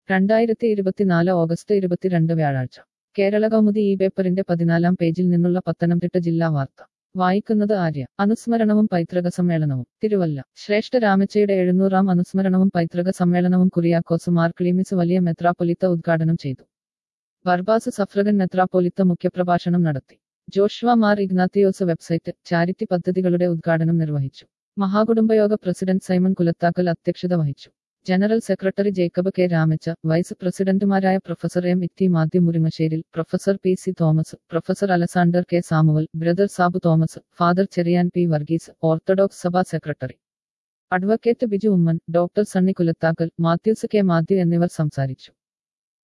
രണ്ടായിരത്തി ഇരുപത്തിനാല് ഓഗസ്റ്റ് ഇരുപത്തിരണ്ട് വ്യാഴാഴ്ച കേരള കൗമുദി ഈ പേപ്പറിന്റെ പതിനാലാം പേജിൽ നിന്നുള്ള പത്തനംതിട്ട ജില്ലാ വാർത്ത വായിക്കുന്നത് ആര്യ അനുസ്മരണവും പൈതൃക സമ്മേളനവും തിരുവല്ല ശ്രേഷ്ഠ രാമച്ചയുടെ എഴുന്നൂറാം അനുസ്മരണവും പൈതൃക സമ്മേളനവും കുറിയാക്കോസ് മാർ ക്ലീമിസ് വലിയ മെത്രാപ്പൊലിത്ത ഉദ്ഘാടനം ചെയ്തു ബർബാസ് സഫ്രഗൻ മെത്രാപ്പൊലിത്ത മുഖ്യപ്രഭാഷണം നടത്തി ജോഷ്വ മാർ ഇഗ്നാത്തിയോസ് വെബ്സൈറ്റ് ചാരിറ്റി പദ്ധതികളുടെ ഉദ്ഘാടനം നിർവഹിച്ചു മഹാകുടുംബയോഗ പ്രസിഡന്റ് സൈമൺ കുലത്താക്കൽ അധ്യക്ഷത വഹിച്ചു general secretary Jacob K Ramacha vice പ്രസിഡന്റുമാരായ professor M Itty Mathew Muringasseril professor P C Thomas professor Alexander K Samuel brother Sabu Thomas father Cherian P Varghese orthodox സഭാ secretary advocate Biju Oommen doctor Sunny Kulathakkal Mathews K Mathew എന്നിവർ സംസാരിച്ചു